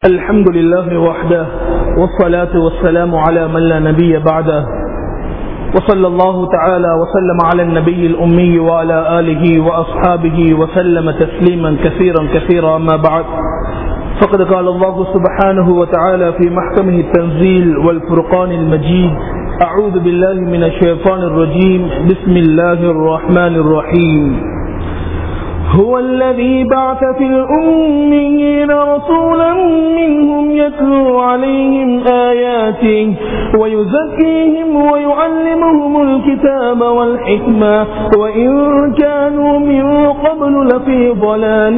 الحمد لله وحده والصلاة والسلام على من لا نبي بعده وصلى الله تعالى وسلم على النبي الأمي وعلى آله وأصحابه وسلم تسليما كثيرا كثيرا أما بعد فقد قال الله سبحانه وتعالى في محكمه التنزيل والفرقان المجيد أعوذ بالله من الشيطان الرجيم بسم الله الرحمن الرحيم هو الذي بعث في الأميين رسولا منهم يتلو عليهم آياته ويزكيهم ويعلمهم الكتاب والحكمة وإن كانوا من قبل لفي ضلال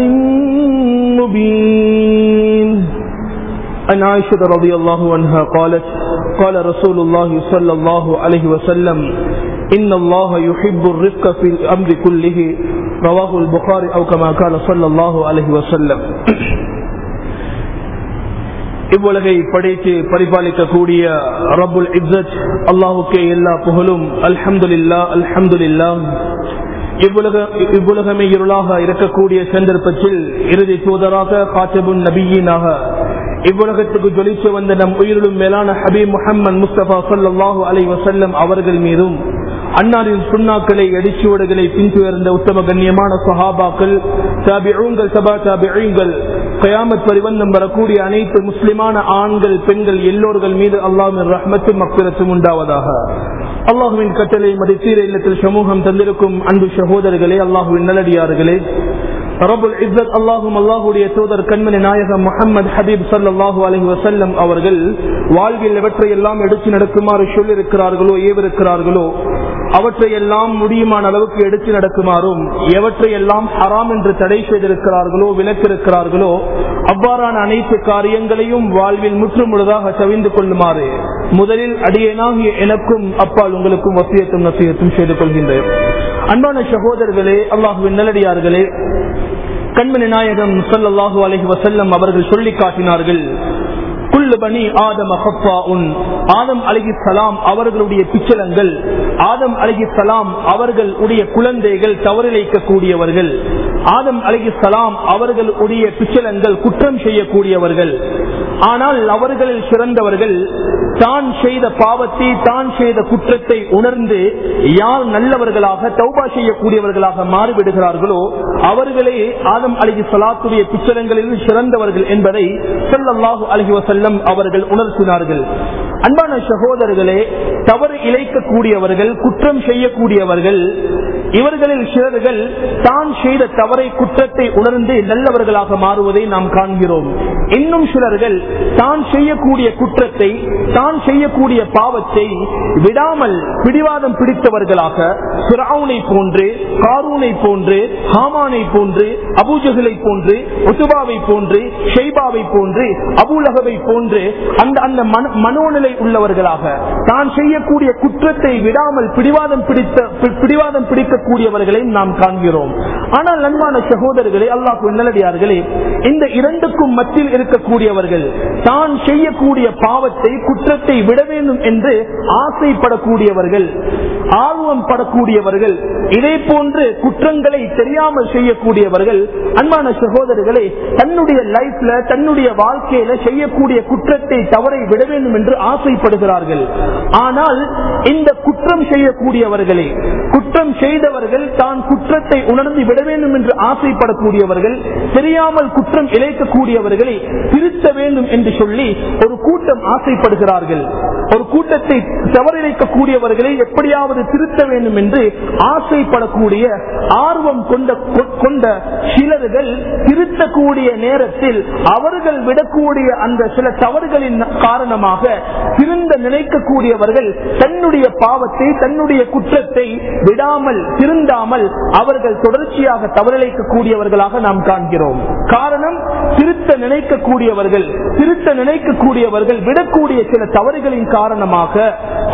مبين عن عائشة رضي الله عنها قالت قال رسول الله صلى الله عليه وسلم إن الله يحب الرفق في الأمر كله رواه البخاري أو كما قال صلى الله عليه وسلم இவ்வுலகை படைத்து பரிபாலிக்கக்கூடிய ரபுல் இப்சத் அல்லாஹுக்கே எல்லா புகழும் அல்ஹம்துலில்லா அல்ஹம்துலில்லா இவ்வுலக இவ்வுலகமே இருளாக இருக்கக்கூடிய சந்தர்ப்பத்தில் இறுதி தூதராக காத்தபுன் நபியீனாக இவ்வுலகத்துக்கு ஜொலிச்சு வந்த நம் உயிரிலும் மேலான ஹபீப் முஹம்மது முஸ்தபா சல்லாஹூ அலை வசல்லம் அவர்கள் மீதும் அன்னாரின் சுண்ணாக்களை அடிச்சுவடுகளை பின்துயர்ந்த உத்தம கண்ணியமான சஹாபாக்கள் தாபிகள் சபா தாபிகள் கயாமத் பரிவந்தம் வரக்கூடிய அனைத்து முஸ்லிமான ஆண்கள் பெண்கள் எல்லோர்கள் மீது அல்லாஹின் ரஹ்மத்தும் மக்கிரத்தும் உண்டாவதாக அல்லாஹுவின் கட்டளை மதித்தீர இல்லத்தில் சமூகம் தந்திருக்கும் அன்பு சகோதரர்களே அல்லாஹுவின் நல்லடியார்களே ரபுல் இஸ்ஸத் அல்லாஹும் அல்லாஹுடைய தூதர் கண்மணி நாயகம் முகமது ஹபீப் சல்லாஹூ அலஹி வசல்லம் அவர்கள் வாழ்வில் எவற்றை எல்லாம் எடுத்து நடக்குமாறு சொல்லிருக்கிறார்களோ ஏவிருக்கிறார்களோ அவற்றை எல்லாம் முடியுமான அளவுக்கு எடுத்து நடக்குமாறும் எவற்றை எல்லாம் ஹராம் என்று தடை செய்திருக்கிறார்களோ விலக்கிருக்கிறார்களோ அவ்வாறான அனைத்து காரியங்களையும் வாழ்வில் முற்று முழுதாக தவிந்து கொள்ளுமாறு முதலில் அடியேனாகிய எனக்கும் அப்பால் உங்களுக்கும் வசியத்தும் நசியத்தும் செய்து கொள்கின்றேன் அன்பான சகோதரர்களே அல்லாஹுவின் நல்லடியார்களே கண்மணி நாயகம் சல்லாஹூ அலஹி வசல்லம் அவர்கள் சொல்லி காட்டினார்கள் குல்லுபனி ஆதம் ஆதம் அலகி சலாம் அவர்களுடைய பிச்சலங்கள் ஆதம் அலகி சலாம் அவர்களுடைய குழந்தைகள் தவறிழைக்கக்கூடியவர்கள் ஆதம் அலகி சலாம் அவர்களுடைய பிச்சலங்கள் குற்றம் செய்யக்கூடியவர்கள் ஆனால் அவர்களில் சிறந்தவர்கள் தான் செய்த பாவத்தை தான் செய்த குற்றத்தை உணர்ந்து யார் நல்லவர்களாக தௌபா செய்யக்கூடியவர்களாக மாறிவிடுகிறார்களோ அவர்களே ஆதம் அலகி சலாத்துடைய பிச்சலங்களில் சிறந்தவர்கள் என்பதை சொல்லல்லாஹு அலகி வசல்லம் அவர்கள் உணர்த்தினார்கள் அன்பான சகோதரர்களே தவறு இழைக்கக்கூடியவர்கள் குற்றம் செய்யக்கூடியவர்கள் இவர்களில் சிலர்கள் தான் செய்த தவறை குற்றத்தை உணர்ந்து நல்லவர்களாக மாறுவதை நாம் காண்கிறோம் இன்னும் சிலர்கள் தான் செய்யக்கூடிய குற்றத்தை தான் செய்யக்கூடிய பாவத்தை விடாமல் பிடிவாதம் பிடித்தவர்களாக சிராவுனை போன்று காரூனை போன்று ஹாமானை போன்று அபூஜகளை போன்று உசுபாவை போன்று ஷெய்பாவை போன்று அபுலகவை போன்று அந்த அந்த மனோநிலை உள்ளவர்களாக தான் செய்யக்கூடிய குற்றத்தை விடாமல் பிடிவாதம் பிடித்த பிடிவாதம் பிடிக்கக்கூடியவர்களை நாம் காண்கிறோம் ஆனால் நண்பான சகோதரர்களே அல்லாஹு நல்லடியார்களே இந்த இரண்டுக்கும் மத்தியில் இருக்கக்கூடியவர்கள் தான் செய்யக்கூடிய பாவத்தை குற்றத்தை விட வேண்டும் என்று ஆசைப்படக்கூடியவர்கள் ஆர்வம் படக்கூடியவர்கள் இதே போன்று குற்றங்களை தெரியாமல் செய்யக்கூடியவர்கள் அன்பான சகோதரர்களே தன்னுடைய லைஃப்ல தன்னுடைய வாழ்க்கையில செய்யக்கூடிய குற்றத்தை தவறை விட வேண்டும் என்று ஆசைப்படுகிறார்கள் ஆனால் இந்த குற்றம் செய்யக்கூடியவர்களே குற்றம் செய்தவர்கள் தான் குற்றத்தை உணர்ந்து விட வேண்டும் என்று ஆசைப்படக்கூடியவர்கள் தெரியாமல் குற்றம் இழைக்கக்கூடியவர்களை திருத்த வேண்டும் என்று சொல்லி ஒரு கூட்டம் ஆசைப்படுகிறார்கள் ஒரு கூட்டத்தை தவறிழைக்கக்கூடியவர்களை எப்படியாவது திருத்த வேண்டும் என்று ஆசைப்படக்கூடிய ஆர்வம் கொண்ட கொண்ட சிலர்கள் திருத்தக்கூடிய நேரத்தில் அவர்கள் விடக்கூடிய அந்த சில தவறுகளின் காரணமாக திருந்த நினைக்கக்கூடியவர்கள் தன்னுடைய பாவத்தை தன்னுடைய குற்றத்தை விடாமல் திருந்தாமல் அவர்கள் தொடர்ச்சியாக தவறிழைக்கக்கூடியவர்களாக நாம் காண்கிறோம் காரணம் திருத்த நினைக்கக்கூடியவர்கள் திருத்த நினைக்கக்கூடியவர்கள் விடக்கூடிய சில தவறுகளின் காரணமாக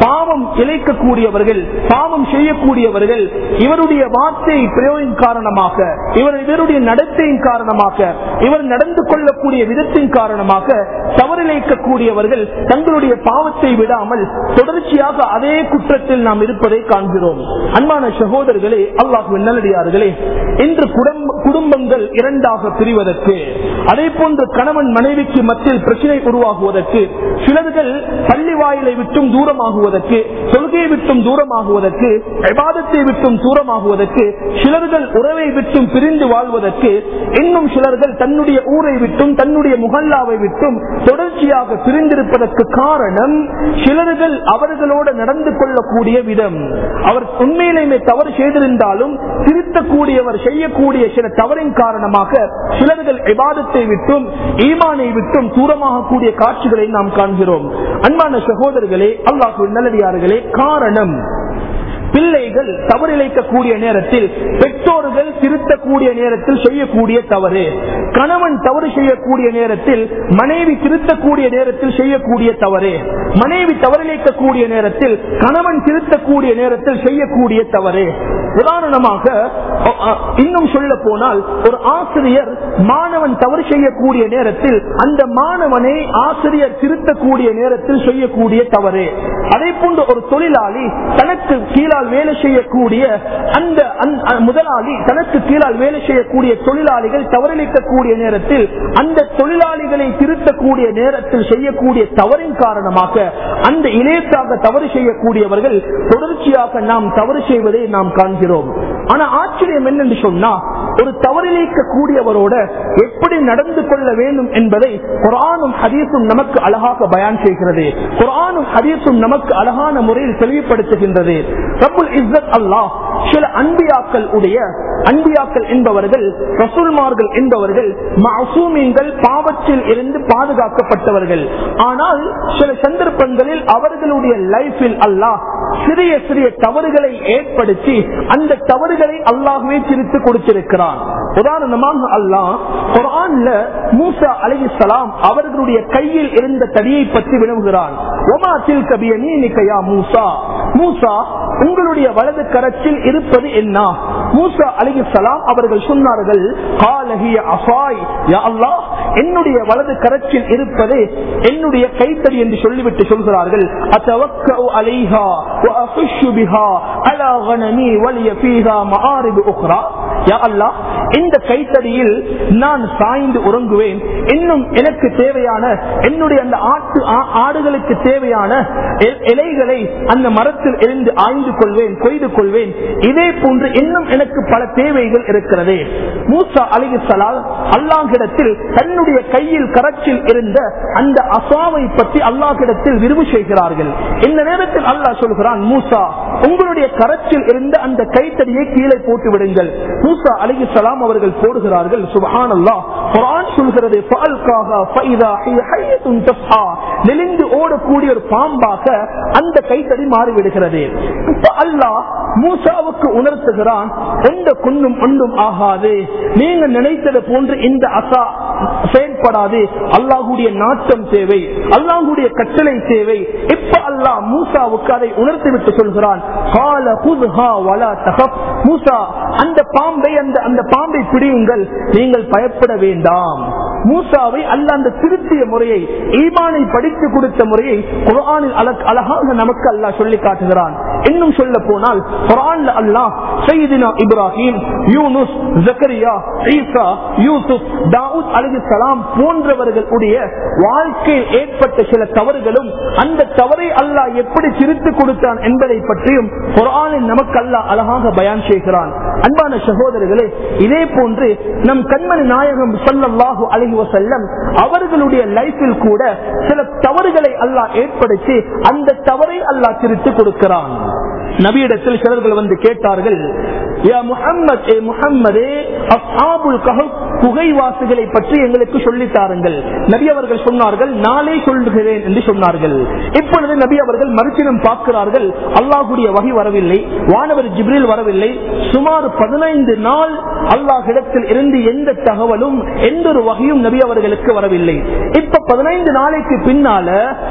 பாவம் இழைக்கக்கூடியவர்கள் பாவம் செய்யக்கூடியவர்கள் இவருடைய வார்த்தை பிரயோகம் காரணமாக இவர் இவருடைய நடத்தையின் காரணமாக இவர் நடந்து கொள்ளக்கூடிய விதத்தின் காரணமாக தவறிழைக்கக்கூடியவர்கள் தங்களுடைய பாவத்தை விடாமல் தொடர்ச்சியாக அதே குற்றத்தில் நாம் இருப்பதை காண்கிறோம் அன்பான சகோதரர்களே அல்லாஹு நல்லடியார்களே இன்று குடும்ப- குடும்பங்கள் இரண்டாக பிரிவதற்கு அதே போன்று கணவன் மனைவிக்கு மத்தியில் பிரச்சனை உருவாகுவதற்கு சிலர்கள் பள்ளி வாயிலை விட்டும் தூரமாகுவதற்கு தொழுகையை விட்டும் தூரமாகுவதற்கு விவாதத்தை விட்டும் தூரமாகுவதற்கு சிலர்கள் உறவை விட்டும் பிரிந்து வாழ்வதற்கு இன்னும் சிலர்கள் தன்னுடைய ஊரை விட்டும் தன்னுடைய முகல்லாவை விட்டும் தொடர்ச்சியாக பிரிந்திருப்பதற்கு காரணம் சிலர்கள் அவர்களோடு நடந்து கொள்ளக்கூடிய விதம் அவர் உண்மையிலுமே தவறு செய்திருந்தாலும் திருத்தக்கூடியவர் செய்யக்கூடிய சில தவறின் காரணமாக சிலர்கள் விவாதத்தை விட்டும் ஈமானை விட்டும் தூரமாகக்கூடிய காட்சிகளை நாம் காண்கிறோம் அன்பான சகோதரர்களே அல்லாஹு நல்லடியார்களே காரணம் பிள்ளைகள் தவறிழைக்கக்கூடிய நேரத்தில் பெற்றோர்கள் திருத்தக்கூடிய நேரத்தில் செய்யக்கூடிய தவறு கணவன் தவறு செய்யக்கூடிய நேரத்தில் மனைவி திருத்தக்கூடிய நேரத்தில் செய்யக்கூடிய தவறு மனைவி தவறிழைக்கக்கூடிய நேரத்தில் கணவன் திருத்தக்கூடிய நேரத்தில் செய்யக்கூடிய தவறு உதாரணமாக அ- அ- இன்னும் சொல்ல போனால் ஒரு ஆசிரியர் மாணவன் தவறு செய்யக்கூடிய நேரத்தில் அந்த மாணவனை ஆசிரியர் திருத்தக்கூடிய நேரத்தில் செய்யக்கூடிய தவறு அதே போன்று ஒரு தொழிலாளி தனக்கு கீழால் வேலை செய்யக்கூடிய அந்த அந்த முதலாளி தனக்கு கீழால் வேலை செய்யக்கூடிய தொழிலாளிகள் தவறிழைக்கக்கூடிய நேரத்தில் அந்த தொழிலாளிகளை திருத்தக்கூடிய நேரத்தில் செய்யக்கூடிய தவறின் காரணமாக அந்த இணையத்தாக தவறு செய்யக்கூடியவர்கள் தொடர்ச்சியாக நாம் தவறு செய்வதை நாம் காண்கிறோம் ஆனா ஆச்சரியம் என்னென்று சொன்னா ஒரு தவறிழைக்கக்கூடியவரோட எப்படி நடந்து கொள்ள வேண்டும் என்பதை குரானும் ஹதீஸும் நமக்கு அழகாக பயான் செய்கிறது குரானும் ஹதீஸும் நமக்கு அழகான முறையில் தெளிவுபடுத்துகின்றது ரப்புல் இஸ்ஸத் அல்லாஹ் சில அன்பியாக்கள் உடைய அன்பியாக்கள் என்பவர்கள் ரசூல்மார்கள் என்பவர்கள் மாசூமீன்கள் பாவத்தில் இருந்து பாதுகாக்கப்பட்டவர்கள் ஆனால் சில சந்தர்ப்பங்களில் அவர்களுடைய லைஃபில் அல்லாஹ் சிறிய சிறிய தவறுகளை ஏற்படுத்தி அந்த தவறுகளை அல்லாஹ்வே திரித்து கொடுத்திருக்கிறான் உதாரணமாக அல்லாஹ் குரான்ல மூசா அலைஹிஸ்ஸலாம் அவர்களுடைய கையில் இருந்த தடியை பற்றி வினவுகிறான் ஒமா தில் கபிய நீனிக்கையா மூசா மூசா உங்களுடைய வலது கரத்தில் இருப்பது என்ன மூசா அலிசலாம் அவர்கள் சொன்னார்கள் "காலஹிய அஃபாய், யா அல்லாஹ், என்னுடைய வலது கரத்தில் இருப்பது என்னுடைய கைத்தடி என்று சொல்லிவிட்டு சொல்கிறார்கள் "அத்தவக்கஉ அலைஹா வஅஃபுஷு பிஹா அலா கனமி வலிய ஃபீஹா மஆரிபு உக்ரா." யா அல்லாஹ், இந்த கைத்தடியில் நான் சாய்ந்து உறங்குவேன் இன்னும் எனக்கு தேவையான என்னுடைய அந்த ஆட்டு ஆ- ஆடுகளுக்கு தேவையான இ- இலைகளை அந்த மரத்தில் இருந்து ஆய்ந்து கொள்வேன் கொய்து கொள்வேன் இதே போன்று இன்னும் எனக்கு பல தேவைகள் இருக்கிறது மூசா அலிசலால் அல்லாஹிடத்தில் தன்னுடைய கையில் கரச்சில் இருந்த அந்த அசாவை பற்றி அல்லாஹிடத்தில் விரும்பு செய்கிறார்கள் இந்த நேரத்தில் அல்லாஹ் சொல்கிறான் மூசா உங்களுடைய கரச்சில் இருந்த அந்த கைத்தடியை கீழே போட்டு விடுங்கள் மூசா அலிசலாம் அவர்கள் போடுகிறார்கள் சுபஹான் அல்லாஹ் குரான் சொல்கிறது "ஃபஅல்காஹா ஃபஇதா ஹிய ஹய்யத்துன் தஸ்ஆ." நெளிந்து ஓடக்கூடிய ஒரு பாம்பாக அந்த கைத்தடி மாறிவிடுகிறது இப்ப அல்லாஹ் மூசாவுக்கு உணர்த்துகிறான் எந்த குன்னும் ஒன்றும் ஆகாது நீங்க நினைத்தது போன்று இந்த அசா செயல்படாது அல்லாஹுடைய நாட்டம் தேவை அல்லாஹுடைய கட்டளை தேவை இப்ப அல்லாஹ் மூசாவுக்கு அதை உணர்த்தி விட்டு சொல்கிறான் "கால குத்ஹா வலா தகப்." மூசா அந்த பாம்பை அந்த அந்த பாம்பை பிடியுங்கள் நீங்கள் பயப்பட வேண்டாம் மூசாவை அல்ல அந்த திருத்திய முறையை ஈமானை படித்து கொடுத்த முறையை குரானில் அழ- அழகாக நமக்கு அல்லாஹ் சொல்லி காட்டுகிறான் இன்னும் சொல்ல போனால் குரான்ல அல்லாஹ் சையதினா இப்ராஹிம் யூனுஸ் ஜக்கரியா ஈசா யூசுப் தாவூத் அலிசலாம் போன்றவர்களுடைய வாழ்க்கையில் ஏற்பட்ட சில தவறுகளும் அந்த தவறை அல்லாஹ் எப்படி திருத்திக் கொடுத்தான் என்பதை பற்றியும் குரானில் நமக்கு அல்லாஹ் அழகாக பயான் செய்கிறான் அன்பான சகோதரர்களே இதே போன்று நம் கண்மணி நாயகம் ஸல்லல்லாஹு அலைஹி வஸல்லம் அவர்களுடைய லைஃபில் கூட சில தவறுகளை அல்லாஹ் ஏற்படுத்தி அந்த தவறை அல்லாஹ் திருத்தி கொடுக்கிறான் நபியிடத்தில் சிலர்கள் வந்து கேட்டார்கள் யா முஹம்மத் ஏ முஹம்மதே அஸ்ஹாபுல் கஹஃப் குகைவாசிகளை பற்றி எங்களுக்கு சொல்லித் தாருங்கள் நபி அவர்கள் சொன்னார்கள் நாளை சொல்லுகிறேன் என்று சொன்னார்கள் இப்பொழுது நபி அவர்கள் மறுச்சினம் பார்க்கிறார்கள் அல்லாஹுடைய வகை வரவில்லை வானவர் ஜிப்ரில் வரவில்லை சுமார் பதினைந்து நாள் அல்லாஹிடத்தில் இருந்து எந்த தகவலும் எந்த ஒரு வகையும் நபி அவர்களுக்கு வரவில்லை இப்ப பதினைந்து நாளைக்கு பின்னால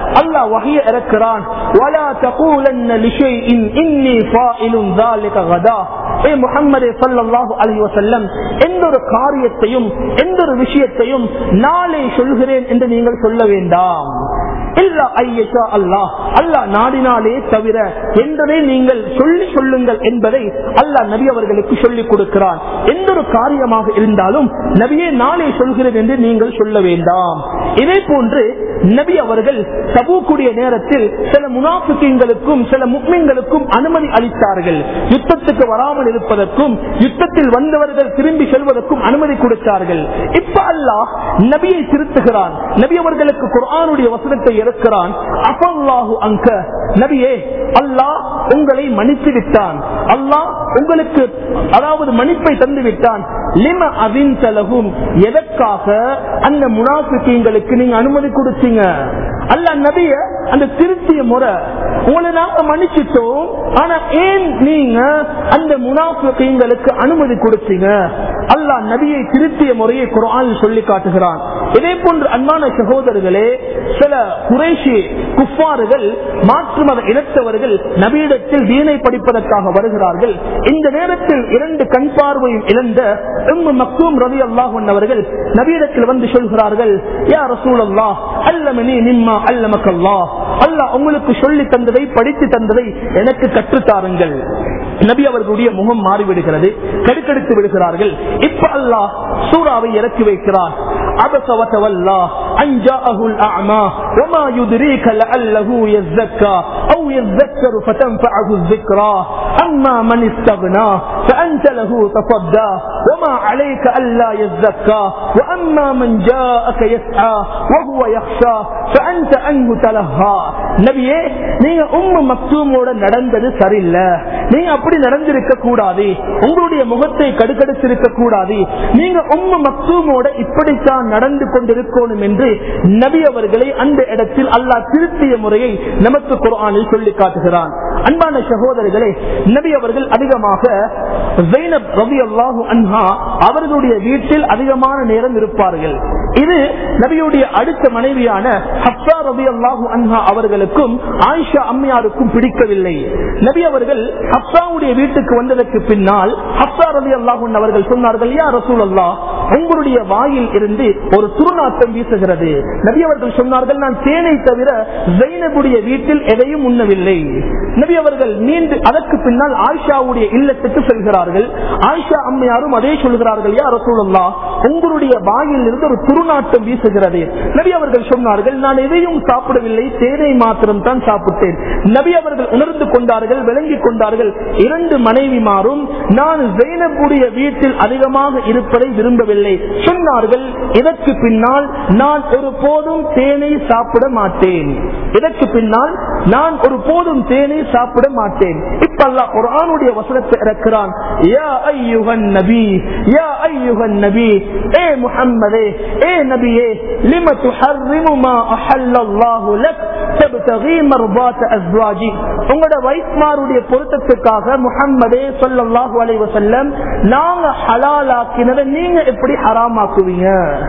அல்லாஹ் வகைய இறக்கிறான் وَلَا تَقُولَنَّ لِشَيْءٍ إِنِّي فَاعِلٌ ذَلِكَ غَدًا ஏ முஹம்மதே ஸல்லல்லாஹு அலைஹி வஸல்லம் எந்த ஒரு காரியத்தையும் எந்த ஒரு விஷயத்தையும் நாளை சொல்கிறேன் என்று நீங்கள் சொல்ல வேண்டாம் இல்ல ஐயஷா அல்லாஹ் அல்லாஹ் நாடினாலே தவிர என்பதை நீங்கள் சொல்லி சொல்லுங்கள் என்பதை அல்லாஹ் நபி அவர்களுக்கு சொல்லிக் கொடுக்கிறான் எந்த ஒரு காரியமாக இருந்தாலும் நபியே நாளை சொல்கிறேன் என்று நீங்கள் சொல்ல வேண்டாம் இதே போன்று நபி அவர்கள் சபூக்குடைய நேரத்தில் சில முனாஃபிக்கங்களுக்கும் சில முக்மீன்களுக்கும் அனுமதி அளித்தார்கள் யுத்தத்துக்கு வராமல் இருப்பதற்கும் யுத்தத்தில் வந்தவர்கள் திரும்பி செல்வதற்கும் அனுமதி கொடுத்தார்கள் இப்ப அல்லாஹ் நபியை திருத்துகிறான் நபி அவர்களுக்கு குர்ஆனுடைய வசனத்தை இறக்கிறான் அபல்லாஹு அங்க நபியே அல்லாஹ் உங்களை மன்னித்து விட்டான் அல்லாஹ் உங்களுக்கு அதாவது மன்னிப்பை தந்து விட்டான் லிம அவின் செலகும் எதற்காக அந்த முனாஃபிக்கங்களுக்கு நீங்க அனுமதி கொடுத்தீங்க அல்ல நபிய அந்த திருத்திய முறை உங்களை நாங்க மன்னிச்சிட்டோம் ஆனா ஏன் நீங்க அந்த முனாஃபிக்கங்களுக்கு அனுமதி கொடுத்தீங்க அல்லாஹ் நபியை திருத்திய முறையை குரான் சொல்லி காட்டுகிறான் இதே போன்று அன்பான சகோதரர்களே சில குறைஷி குஃபாறுகள் மாற்று மத இனத்தவர்கள் நபியிடத்தில் வீணை படிப்பதற்காக வருகிறார்கள் இந்த நேரத்தில் இரண்டு கண் பார்வையும் இழந்த உம்மு மக்தூம் ரவி அல்லாஹ் அவர்கள் நபியிடத்தில் வந்து சொல்கிறார்கள் யா ரசூல் அல்லாஹ் அல்லமனி நிம்மா அல்லமக்கல்லா அல்லாஹ் உங்களுக்கு சொல்லி தந்ததை படித்து தந்ததை எனக்கு கற்றுத்தாருங்கள் நபி அவர்களுடைய முகம் மாறிவிடுகிறது கடுக்கெடுத்து விடுகிறார்கள் இப்ப அல்லாஹ் சூறாவை இறக்கி வைக்கிறார் عبس وتولى أن جاءه الأعمى وما يدريك لعله يزكى أو يذكر فتنفعه الذكرى أما من استغنى فأنت له تصدى وما عليك ألا يزكى وأما من جاءك يسعى وهو يخشى فأنت عنه تلهى நபியே நீங்க உம்ம மக்தூமோட நடந்தது சரியில்லை நீங்க அப்படி நடந்திருக்க கூடாது உங்களுடைய முகத்தை கடுக்கடுத்திருக்க கூடாது நீங்க உம்ம மக்தூமோட இப்படித்தான் நடந்து கொண்டிருக்கணும் என்று நபி அவர்களை அந்த இடத்தில் அல்லாஹ் திருத்திய முறையை நமக்கு குரானில் சொல்லி காட்டுகிறான் அன்பான சகோதரர்களே நபி அவர்கள் அதிகமாக ஜெய்னப் ரவி அல்லாஹு அன்ஹா அவர்களுடைய வீட்டில் அதிகமான நேரம் இருப்பார்கள் இது நபியுடைய அடுத்த மனைவியான ஹப்சா ரபி அல்லாஹு அன்ஹா அவர்களுக்கும் ஆயிஷா அம்மையாருக்கும் பிடிக்கவில்லை நபி அவர்கள் ஹப்சாவுடைய வீட்டுக்கு வந்ததற்கு பின்னால் ஹப்சா ரபி அல்லாஹு அவர்கள் சொன்னார்கள் யா ரசூல் அல்லாஹ் உங்களுடைய வாயில் இருந்து ஒரு துருநாட்டம் வீசுகிறது நபி அவர்கள் சொன்னார்கள் நான் தேனை தவிர ஜெயினபுடைய வீட்டில் எதையும் உண்ணவில்லை நபி அவர்கள் மீண்டு அதற்கு பின்னால் ஆயிஷாவுடைய இல்லத்துக்கு செல்கிறார்கள் ஆயிஷா அம்மையாரும் அதே சொல்கிறார்கள் யா ரசூலுல்லா உங்களுடைய வாயில் இருந்து ஒரு துருநாட்டம் வீசுகிறது நபி அவர்கள் சொன்னார்கள் நான் எதையும் சாப்பிடவில்லை தேனை மாத்திரம் தான் சாப்பிட்டேன் நபி அவர்கள் உணர்ந்து கொண்டார்கள் விளங்கிக் கொண்டார்கள் இரண்டு மனைவிமாரும் நான் ஜெயினபுடைய வீட்டில் அதிகமாக இருப்பதை விரும்பவில்லை சொன்னார்கள் இதற்கு பின்னால் நான் ஒரு போதும் தேனை சாப்பிட மாட்டேன் இதற்கு பின்னால் நான் ஒரு போதும் தேனை சாப்பிட மாட்டேன் இப்ப அல்லாஹ் குர்ஆனுடைய வசனத்தை இறக்கிறான் யா ஐயுகன் நபி யா ஐயுகன் நபி ஏ முஹம்மதே ஏ நபியே லிம துஹர்ரிமு மா அஹல்லல்லாஹு லக் தப்தகி மர்பாத் அஸ்வாஜி உங்களோட வைஃப்மாருடைய பொருத்தத்துக்காக முஹம்மதே ஸல்லல்லாஹு அலைஹி வஸல்லம் நாங்க ஹலாலாக்கினதை நீங்க எப்படி ஹராமாக்குவீங்க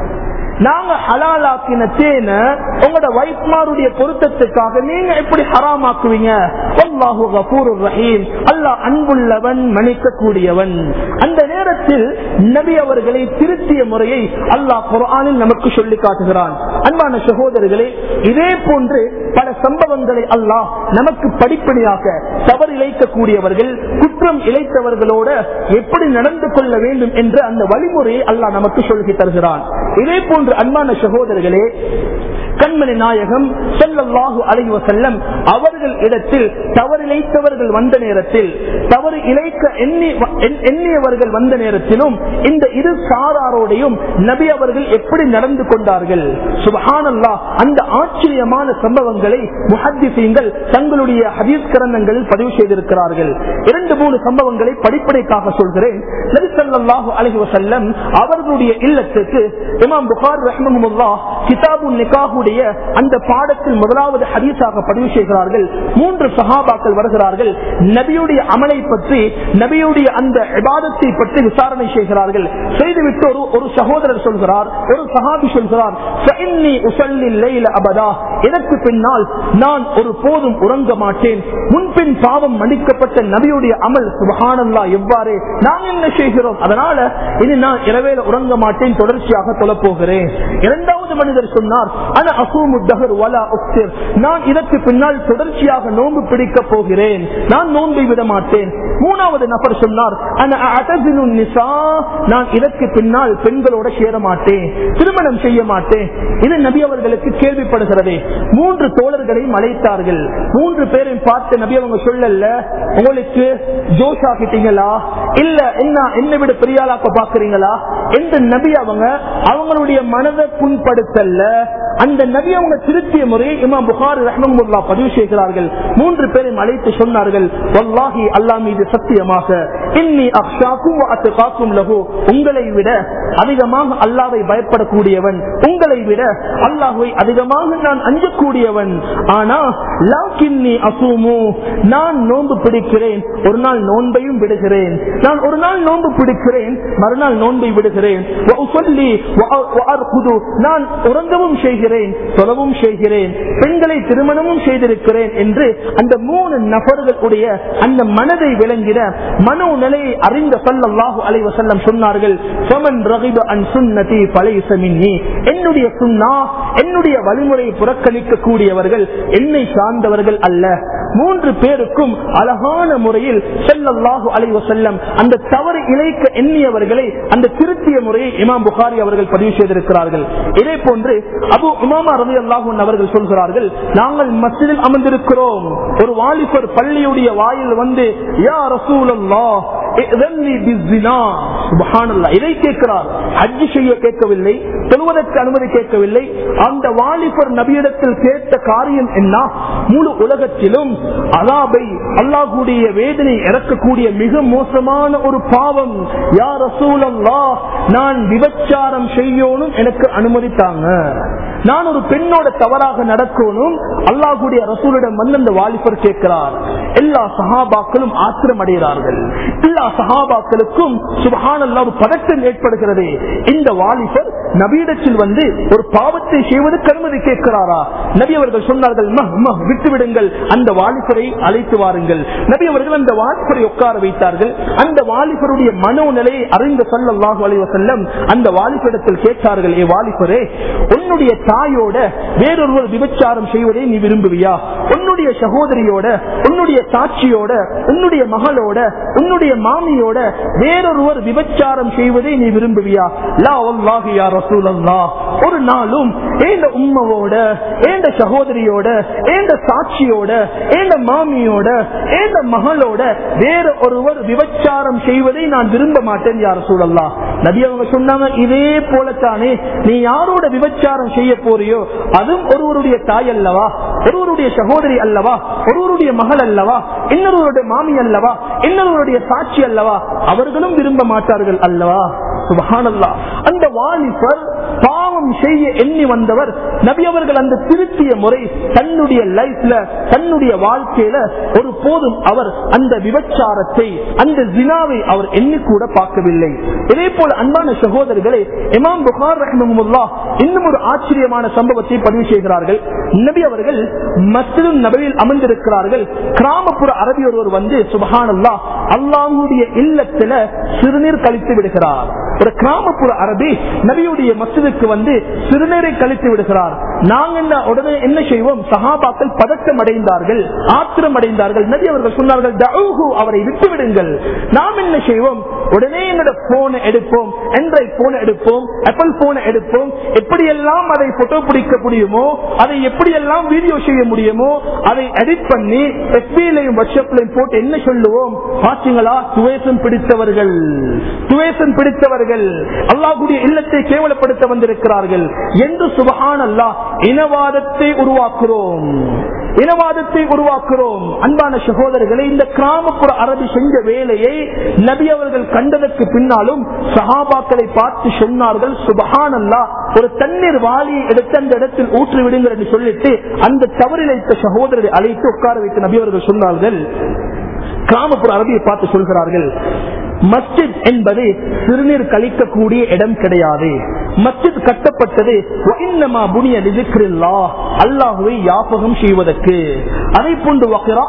நாங்க ஹலாலாக்கின தேன உங்களோட வைஃப்மாருடைய பொருத்தத்துக்காக நீங்க எப்படி ஹராமாக்குவீங்க அல்லாஹு கபூர் ரஹீம் அல்லாஹ் அன்புள்ளவன் மன்னிக்க கூடியவன் அந்த நேரத்தில் நபி அவர்களை திருத்திய முறையை அல்லாஹ் குரானில் நமக்கு சொல்லி காட்டுகிறான் அன்பான சகோதரர்களே இதே போன்று பல சம்பவங்களை அல்லாஹ் நமக்கு படிப்படியாக தவறு இழைக்கக்கூடியவர்கள் குற்றம் இழைத்தவர்களோட எப்படி நடந்து கொள்ள வேண்டும் என்ற அந்த வழிமுறையை அல்லாஹ் நமக்கு சொல்லி தருகிறான் இதே போன்று அன்பான சகோதரர்களே கண்மணி நாயகம் செல்லல்லாஹு அலைவ செல்லம் அவர்கள் இடத்தில் தவறிழைத்தவர்கள் வந்த நேரத்தில் தவறு இழைக்க எண்ணி- எண்- எண்ணியவர்கள் வந்த நேரத்திலும் இந்த இரு சாராரோடையும் நபி அவர்கள் எப்படி நடந்து கொண்டார்கள் சுபஹானல்லா அந்த ஆச்சரியமான சம்பவங்களை முஹத்திசீங்கள் தங்களுடைய ஹதீஸ் கிரந்தங்களில் பதிவு செய்திருக்கிறார்கள் இரண்டு மூணு சம்பவங்களை படிப்படைக்காக சொல்கிறேன் நபி ஸல்லல்லாஹு அலைஹி வஸல்லம் அவர்களுடைய இல்லத்துக்கு இமாம் புகார் ரஹ்மஹுல்லாஹ் கிதாபு நிகாஹுடைய அந்த பாடத்தில் முதலாவது ஹதீஸாக பதிவு செய்கிறார்கள் மூன்று சஹாபாக்கள் வருகிறார்கள் நபியுடைய அமலை பற்றி நபியுடைய அந்த இபாதத்தை பற்றி விசாரணை செய்கிறார்கள் செய்துவிட்டு ஒரு ஒரு சகோதரர் சொல்கிறார் ஒரு சஹாபி சொல்கிறார் "ஃபஇன்னி உஸல்லி லைல அபதா இதற்கு பின்னால் நான் ஒரு போதும் உறங்க மாட்டேன் முன்பின் பாவம் மன்னிக்கப்பட்ட நபியுடைய அமல் சுபஹானல்லா எவ்வாறு நான் என்ன செய்கிறோம் அதனால இனி நான் இரவேல உறங்க மாட்டேன் தொடர்ச்சியாக தொழப் போகிறேன் இரண்டாவது மனிதர் சொன்னார் அன அசூமு தஹர் வலா உக்திர் நான் இதற்கு பின்னால் தொடர்ச்சியாக நோன்பு பிடிக்க போகிறேன் நான் நோன்பை விட மாட்டேன் மூணாவது நபர் சொன்னார் அன அஅதஸினு நிசா நான் இதற்கு பின்னால் பெண்களோட சேர மாட்டேன் திருமணம் செய்ய மாட்டேன் இது நபி அவர்களுக்கு கேள்விப்படுகிறதே மூன்று தோழர்களையும் அழைத்தார்கள் மூன்று பேரையும் பார்த்து நபி அவங்க சொல்லல உங்களுக்கு ஜோஷ் ஆகிட்டீங்களா இல்ல என்ன என்னை விட பெரியாளாக்க பாக்குறீங்களா என்று நபி அவங்க அவங்களுடைய மனதை புண்படுத்தல்ல அந்த நபி அவங்க திருத்திய முறை இமாம் புகார் ரஹ்மமுல்லா பதிவு செய்கிறார்கள் மூன்று பேரையும் அழைத்து சொன்னார்கள் வல்லாஹி அல்லா மீது சத்தியமாக இன்னி அக்ஷாக்கும் அத்துகாக்கும் லகு உங்களை விட அதிகமாக அல்லாவை பயப்படக்கூடியவன் உங்களை விட அல்லாஹுவை அதிகமாக நான் அஞ்சக்கூடியவன் ஆனா லாக்கின்னி அசூமு நான் நோன்பு பிடிக்கிறேன் ஒரு நாள் நோன்பையும் விடுகிறேன் நான் ஒரு நாள் நோன்பு பிடிக்கிறேன் மறுநாள் நோன்பை விடுகிறேன் வஉஸல்லி வஅ- வஅர்குது. நான் உறங்கவும் செய்கிறேன் தொலவும் செய்கிறேன் பெண்களை திருமணமும் செய்திருக்கிறேன் என்று அந்த மூணு நபர்களுடைய அந்த மனதை விளங்கிட மனோ நிலையை அறிந்த சல்லல்லாஹு அலைஹி வஸல்லம் சொன்னார்கள் "ஃபமன் ரகிப அன் சுன்னதி ஃபலைஸ மின்னி." என்னுடைய சுன்னா என்னுடைய வழிமுறையை புறக்கணிக்க கூடியவர்கள் என்னை சார்ந்தவர்கள் அல்ல மூன்று பேருக்கும் அழகான முறையில் செல்லல்லாஹு அலைஹி வஸல்லம் அந்த தவறு இழைக்க எண்ணியவர்களை அந்த திருத்திய முறையை இமாம் புகாரி அவர்கள் பதிவு செய்திருக்கிறார்கள் இதே போன்று அபு உமாமா ரவி அல்லாஹூன் அவர்கள் சொல்கிறார்கள் நாங்கள் மஸ்ஜிதில் அமர்ந்திருக்கிறோம் ஒரு வாலிபர் பள்ளியுடைய வாயில் வந்து யா ரசூலல்லாஹ் இஅ்தன்னி பிஸ்ஸினா." சுப்ஹானல்லாஹ். இதை கேட்கிறார் ஹஜ் செய்ய கேட்கவில்லை தொழுவதற்கு அனுமதி கேட்கவில்லை அந்த வாலிபர் நபியிடத்தில் கேட்ட காரியம் என்ன முழு உலகத்திலும் அலாபை அல்லாஹுடைய வேதனை இறக்கக்கூடிய மிக மோசமான ஒரு பாவம் யார் ரசூலல்லா நான் விபச்சாரம் செய்யணும் எனக்கு அனுமதித்தாங்க நான் ஒரு பெண்ணோட தவறாக நடக்கணும் அல்லாஹுடைய ரசூலிடம் வந்து அந்த வாலிபர் கேட்கிறார் எல்லா சஹாபாக்களும் ஆத்திரம் அடைகிறார்கள் எல்லா சஹாபாக்களுக்கும் சுபஹானல்லா ஒரு பதட்டம் ஏற்படுகிறது இந்த வாலிபர் நபியிடத்தில் வந்து ஒரு பாவத்தை செய்வதற்கு அனுமதி கேட்கிறாரா நபி அவர்கள் சொன்னார்கள் "மஹ், மஹ், விட்டுவிடுங்கள் அந்த வாலிபரை அழைத்து வாருங்கள் நபி அவர்கள் அந்த வாலிபரை உட்கார வைத்தார்கள் அந்த வாலிபருடைய மனோநிலையை அறிந்த சல்லல்லாஹு அலைஹி வஸல்லம் அந்த வாலிபரிடத்தில் கேட்டார்கள் ஏ வாலிபரே உன்னுடைய தாயோட வேறொருவர் விபச்சாரம் செய்வதை நீ விரும்புவியா உன்னுடைய சகோதரியோட உன்னுடைய சாட்சியோட உன்னுடைய மகளோட உன்னுடைய மாமியோட வேறொருவர் விபச்சாரம் செய்வதை நீ விரும்புவியா லா வல்லாஹி யா ரசூலல்லாஹ் ஒரு நாளும் ஏண்ட உம்மவோட ஏண்ட சகோதரியோட ஏண்ட சாட்சியோட ஏண்ட மாமியோட ஏண்ட மகளோட வேற ஒருவர் விபச்சாரம் செய்வதை நான் விரும்ப மாட்டேன் யார் சூழல்லா நபி அவங்க சொன்னாங்க இதே போலத்தானே நீ யாரோட விபச்சாரம் செய்ய போறியோ அதுவும் ஒருவருடைய தாய் அல்லவா ஒருவருடைய சகோதரி அல்லவா ஒருவருடைய மகள் அல்லவா இன்னொருவருடைய மாமி அல்லவா இன்னொருவருடைய சாட்சி அல்லவா அவர்களும் விரும்ப மாட்டார்கள் அல்லவா சுபஹானல்லா அந்த வாலிபர் பாவம் செய்ய எண்ணி வந்தவர் நபி அவர்கள் அந்த திருத்திய முறை தன்னுடைய லைஃப்ல தன்னுடைய வாழ்க்கையில ஒரு போதும் அவர் அந்த விபச்சாரத்தை அந்த ஜினாவை அவர் எண்ணி கூட பார்க்கவில்லை இதே போல அன்பான சகோதரர்களே இமாம் புகார் ரஹ்மஹுல்லா இன்னும் ஒரு ஆச்சரியமான சம்பவத்தை பதிவு செய்கிறார்கள் நபி அவர்கள் மஸ்ஜிதும் நபையில் அமர்ந்திருக்கிறார்கள் கிராமப்புற அரபி ஒருவர் வந்து சுபஹானல்லா அல்லாஹுடைய இல்லத்துல சிறுநீர் கழித்து விடுகிறார் ஒரு கிராமப்புற அரபி நபியுடைய மஸ்ஜிதுக்கு வந்து சிறுநீரை கழித்து விடுகிறார் நாங்க என்ன உடனே என்ன செய்வோம் சஹாபாக்கள் பதட்டம் அடைந்தார்கள் ஆத்திரம் அடைந்தார்கள் நபி அவர்கள் சொன்னார்கள் "தஅூஹு", அவரை விட்டு விடுங்கள் நாம் என்ன செய்வோம் உடனே என்னோட போனை எடுப்போம் ஆண்ட்ராய்ட் போனை எடுப்போம் ஆப்பிள் போனை எடுப்போம் எப்படியெல்லாம் அதை போட்டோ பிடிக்க முடியுமோ அதை எப்படியெல்லாம் வீடியோ செய்ய முடியுமோ அதை எடிட் பண்ணி எஸ்பிலையும் வாட்ஸ்அப்லையும் போட்டு என்ன சொல்லுவோம் பாத்தீங்களா துவேசம் பிடித்தவர்கள் துவேசம் பிடித்தவர்கள் அல்லாஹுடைய இல்லத்தை கேவலப்படுத்த வந்திருக்கிறார்கள் சொல்கிறார்கள் என்று சுபஹான் அல்லாஹ் இனவாதத்தை உருவாக்குறோம் இனவாதத்தை உருவாக்குறோம் அன்பான சகோதரர்களை இந்த கிராமப்புற அரபி செஞ்ச வேலையை நபி அவர்கள் கண்டதற்கு பின்னாலும் சஹாபாக்களை பார்த்து சொன்னார்கள் சுபஹான் அல்லா ஒரு தண்ணீர் வாளியை எடுத்து அந்த இடத்தில் ஊற்றி விடுங்கள் என்று சொல்லிட்டு அந்த தவறிழைத்த சகோதரரை அழைத்து உட்கார வைத்து நபி அவர்கள் சொன்னார்கள் கிராமப்புற அரபியை பார்த்து சொல்கிறார்கள் மஸ்ஜித் என்பது சிறுநீர் கழிக்கக்கூடிய இடம் கிடையாது மஸ்ஜித் கட்டப்பட்டது அல்லாஹுவை யாபகம் செய்வதற்கு அதை போன்று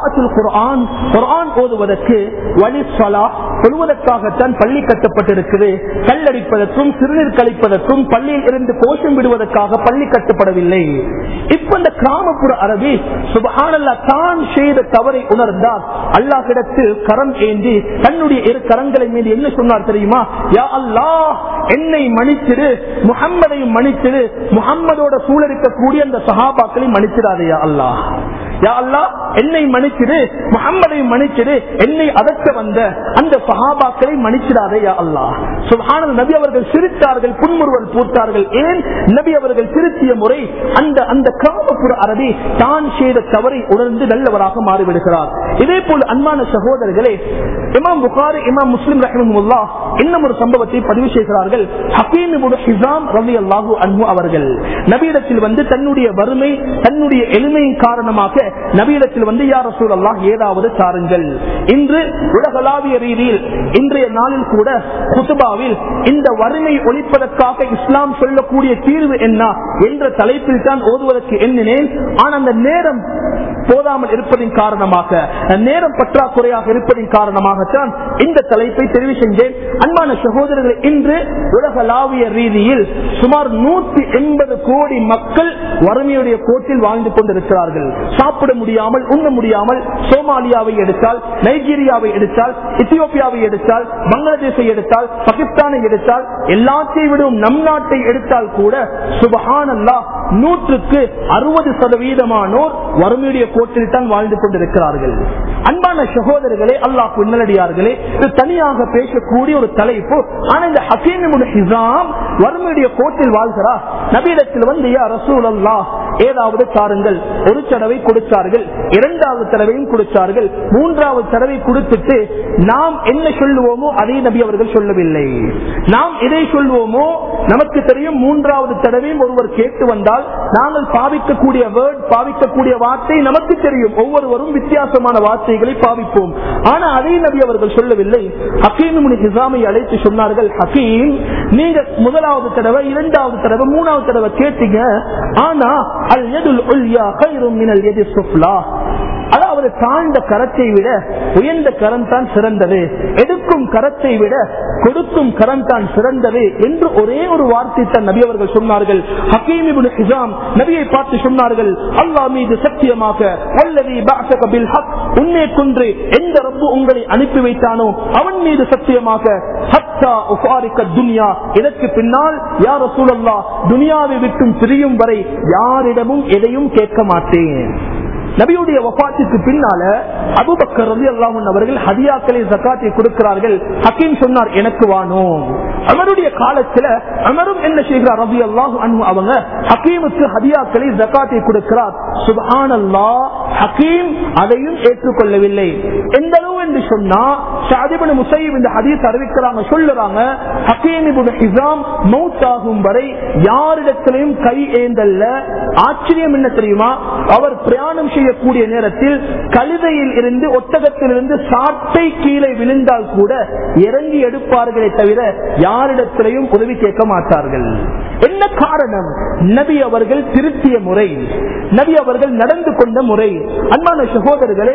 குரான் குரான் ஓதுவதற்கு வழி சலா சொல்வதற்காகத்தான் பள்ளி கட்டப்பட்டிருக்குது கல்லடிப்பதற்கும் சிறுநீர் கழிப்பதற்கும் பள்ளியில் இருந்து கோஷம் விடுவதற்காக பள்ளி கட்டப்படவில்லை இப்ப இந்த கிராமப்புற அரபி சுபஹானல்லா தான் செய்த தவறை உணர்ந்தார் அல்லாஹிடத்தில் கரம் ஏந்தி தன்னுடைய இரு கரங்களை மீது என்ன சொன்னார் தெரியுமா யா அல்லாஹ் என்னை மன்னிச்சிடு முகம்மதையும் மன்னிச்சிடு முகம்மதோட சூழலிக்கக்கூடிய அந்த சஹாபாக்களை மன்னிச்சிடாதையா அல்லாஹ் யா அல்லாஹ் என்னை மன்னிச்சிடு முகம்மதையும் மன்னிச்சிடு என்னை அதற்க வந்த அந்த சஹாபாக்களை மன்னிச்சிடாதே யா அல்லாஹ் சுபஹானல் நபி அவர்கள் சிரித்தார்கள் புன்முறுவல் பூத்தார்கள் ஏன் நபி அவர்கள் திருத்திய முறை அந்த அந்த கிராமப்புற அரபி தான் செய்த தவறை உணர்ந்து நல்லவராக மாறிவிடுகிறார் இதே போல் அன்பான சகோதரர்களே இமாம் புகாரி இமாம் முஸ்லிம் ரஹிமுல்லா இன்னும் ஒரு சம்பவத்தை பதிவு செய்கிறார்கள் ஹக்கீம் ஹிசாம் ரவி அல்லாஹூ அன்பு அவர்கள் நபியிடத்தில் வந்து தன்னுடைய வறுமை தன்னுடைய எளிமையின் காரணமாக நபியிடத்தில் வந்து யார் ரசூல் அல்லாஹ் ஏதாவது சாருங்கள் இன்று உலகளாவிய ரீதியில் இன்றைய நாளில் கூட குத்துபாவில் இந்த வறுமை ஒழிப்பதற்காக இஸ்லாம் சொல்லக்கூடிய தீர்வு என்ன என்ற தலைப்பில் தான் ஓதுவதற்கு எண்ணினேன் ஆனால் அந்த நேரம் போதாமல் இருப்பதின் காரணமாக நேரம் பற்றாக்குறையாக இருப்பதின் காரணமாகத்தான் இந்த தலைப்பை தெரிவு செஞ்சேன் அன்பான சகோதரர்கள் இன்று உலகளாவிய ரீதியில் சுமார் நூத்தி எண்பது கோடி மக்கள் வறுமையுடைய கோட்டில் வாழ்ந்து கொண்டிருக்கிறார்கள் சாப்பிட முடியாமல் உண்ண முடியாமல் சோமாலியாவை எடுத்தால் நைஜீரியாவை எடுத்தால் இத்தியோப்பியாவை எடுத்தால் பங்களாதேஷை எடுத்தால் பாகிஸ்தானை எடுத்தால் எல்லாத்தையும் விடும் நம் நாட்டை எடுத்தால் கூட சுபஹானல்லா நூற்றுக்கு அறுபது சதவீதமானோர் வறுமையுடைய கோட்டில் தான் வாழ்ந்து கொண்டிருக்கிறார்கள் அன்பான சகோதரர்களே அல்லாஹ் நல்லடியார்களே இது தனியாக பேசக்கூடிய ஒரு தலைப்பு ஆனா இந்த ஹசீனுடைய ஹிசாம் வறுமையுடைய கோட்டில் வாழ்கிறார் நபீடத்தில் வந்து யா ரசூல் அல்லாஹ் ஏதாவது தாருங்கள் ஒரு தடவை கொடுத்தார்கள் இரண்டாவது தடவையும் கொடுத்தார்கள் மூன்றாவது தடவை கொடுத்துட்டு நாம் என்ன சொல்லுவோமோ அதை நபி அவர்கள் சொல்லவில்லை நாம் எதை சொல்லுவோமோ நமக்கு தெரியும் மூன்றாவது தடவையும் ஒருவர் கேட்டு வந்தால் நாங்கள் பாவிக்கக்கூடிய வேர்ட் பாவிக்கக்கூடிய வார்த்தை நமக்கு தெரியும் ஒவ்வொருவரும் வித்தியாசமான வார்த்தைகளை பாவிப்போம் ஆனா அதை நபி அவர்கள் சொல்லவில்லை ஹக்கீம் ஹிசாமை அழைத்து சொன்னார்கள் ஹக்கீம் நீங்க முதலாவது தடவை இரண்டாவது தடவை மூணாவது தடவை கேட்டீங்க ஆனா அல் எதுல் உல்யா கைரும் மினல் எது சுஃப்லா அதாவது தாழ்ந்த கரத்தை விட உயர்ந்த கரம் தான் சிறந்தது எடுக்கும் கரத்தை விட கொடுக்கும் கரம் தான் சிறந்தது என்று ஒரே ஒரு வார்த்தை தான் நபி அவர்கள் சொன்னார்கள் ஹக்கீம் இப்னு ஹிசாம் நபியை பார்த்து சொன்னார்கள் அல்லாஹ் மீது சத்தியமாக வல்லதி பஅஸக பில் ஹக் உன்னை கொன்று எந்த ரப்பு உங்களை அனுப்பி வைத்தானோ அவன் மீது சத்தியமாக ஹத்தா உஃபாரிக்க துன்யா இதற்கு பின்னால் யார் ரசூலல்லாஹ் துனியாவை விட்டும் பிரியும் வரை யாரிடமும் எதையும் கேட்க மாட்டேன் நபியுடைய வபாத்திற்கு பின்னால அபுபக்கர் ரவி அல்லாஹன் அவர்கள் ஹதியாக்களை ஜக்காத்தை கொடுக்கிறார்கள் ஹக்கீம் சொன்னார் எனக்கு வானோம் அவருடைய காலத்துல அமரும் என்ன செய்கிறார் ரவி அல்லாஹு அன்பு அவங்க ஹக்கீமுக்கு ஹதியாக்களை ஜக்காத்தை கொடுக்கிறார் சுபான் அல்லா ஹக்கீம் அதையும் ஏற்றுக்கொள்ளவில்லை எந்த அளவு என்று சொன்னா ஷாதிபன் முசைப் இந்த ஹதீஸ் அறிவிக்கிறாங்க சொல்லுறாங்க ஹக்கீம் இப்னு ஹிசாம் மௌத் ஆகும் வரை யாரிடத்திலையும் கை ஏந்தல்ல ஆச்சரியம் என்ன தெரியுமா அவர் பிரயாணம் செய்யக்கூடிய நேரத்தில் கழுதையில் இருந்து ஒட்டகத்தில் இருந்து சாட்டை கீழே விழுந்தால் கூட இறங்கி எடுப்பார்களே தவிர யாரிடத்திலையும் உதவி கேட்க மாட்டார்கள் என்ன காரணம் நபி அவர்கள் திருத்திய முறை நபி அவர்கள் நடந்து கொண்ட முறை அன்பான சகோதரர்களே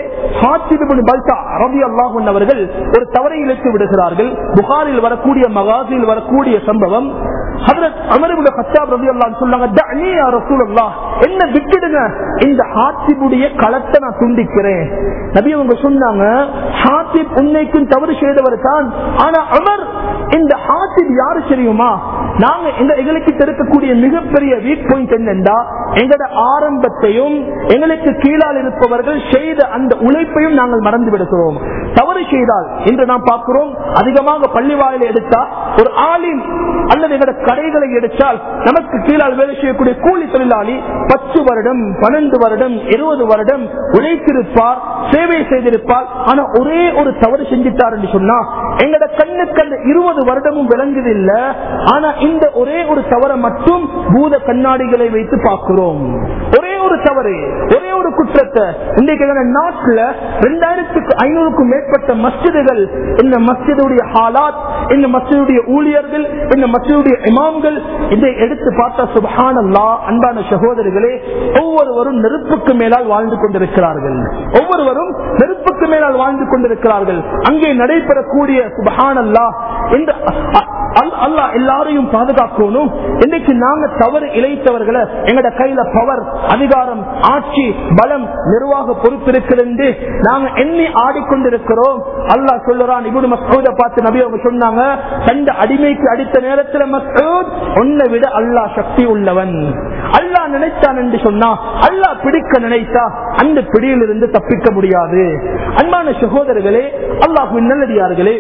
ரவி அல்லாஹன் அவர்கள் ஒரு தவறை இழைத்து விடுகிறார்கள் புகாரில் வரக்கூடிய மகாசில் வரக்கூடிய சம்பவம் என்ன விட்டுடுங்க இந்த ஹாத்திபுடைய களத்தை நான் துண்டிக்கிறேன் நபி அவங்க சொன்னாங்க ஹாத்திப் உன்னைக்கும் தவறு செய்தவர் தான் ஆனா அமர் இந்த ஹாத்திப் யாரு தெரியுமா நாங்க இந்த எங்களுக்கு இருக்கக்கூடிய மிகப்பெரிய வீக் பாயிண்ட் என்னென்றா எங்களோட ஆரம்பத்தையும் எங்களுக்கு கீழால் இருப்பவர்கள் செய்த அந்த உழைப்பையும் நாங்கள் மறந்து விடுகிறோம் தவறு செய்தால் இன்று நாம் பார்க்கிறோம் அதிகமாக பள்ளி வாயில எடுத்தா ஒரு ஆளின் அல்லது எங்களோட கடைகளை எடுத்தால் நமக்கு கீழால் வேலை செய்யக்கூடிய கூலி தொழிலாளி பத்து வருடம் பன்னெண்டு வருடம் இருபது வருடம் உழைத்திருப்பார் சேவை செய்திருப்பார் ஆனா ஒரே ஒரு தவறு செஞ்சிட்டார் என்று சொன்னா எங்களோட கண்ணுக்கு அந்த இருபது வருடமும் விளங்குது இல்ல ஆனா இந்த ஒரே ஒரு தவறை மட்டும் பூத கண்ணாடிகளை வைத்து பார்க்கிறோம் ஒரே ஒரு தவறு ஒரே ஒரு குற்றத்தை இன்றைக்கு எங்க நாட்டுல ரெண்டாயிரத்துக்கு ஐநூறுக்கும் மேற்பட்ட மஸ்ஜிதுகள் இந்த மஸ்ஜிதுடைய ஹாலாத் இந்த மஸ்ஜிதுடைய ஊழியர்கள் இந்த மஸ்ஜிதுடைய இமாம்கள் இதை எடுத்து பார்த்தா சுபஹானல்லா அன்பான சகோதரர்களே ஒவ்வொருவரும் நெருப்புக்கு மேலால் வாழ்ந்து கொண்டிருக்கிறார்கள் ஒவ்வொருவரும் நெருப்புக்கு மேலால் வாழ்ந்து கொண்டிருக்கிறார்கள் அங்கே நடைபெறக்கூடிய சுபஹானல்லா இந்த அல்லாஹ் எல்லாரையும் பாதுகாக்கணும் இன்னைக்கு நாங்க தவறு இழைத்தவர்களை எங்கட கையில பவர் அதிகாரம் ஆட்சி பலம் நிர்வாக பொறுப்பு இருக்கிறது நாங்க எண்ணி ஆடிக்கொண்டிருக்கிறோம் அல்லாஹ் சொல்லுறான் இவரு மசூத பார்த்து நபி அவங்க சொன்னாங்க தந்த அடிமைக்கு அடித்த நேரத்தில் மசூத் உன்னை விட அல்லாஹ் சக்தி உள்ளவன் அல்லாஹ் நினைத்தான் என்று சொன்னா அல்லாஹ் பிடிக்க நினைத்தா அந்த பிடியிலிருந்து தப்பிக்க முடியாது அன்பான சகோதரர்களே அல்லாஹ் நல்லடியார்களே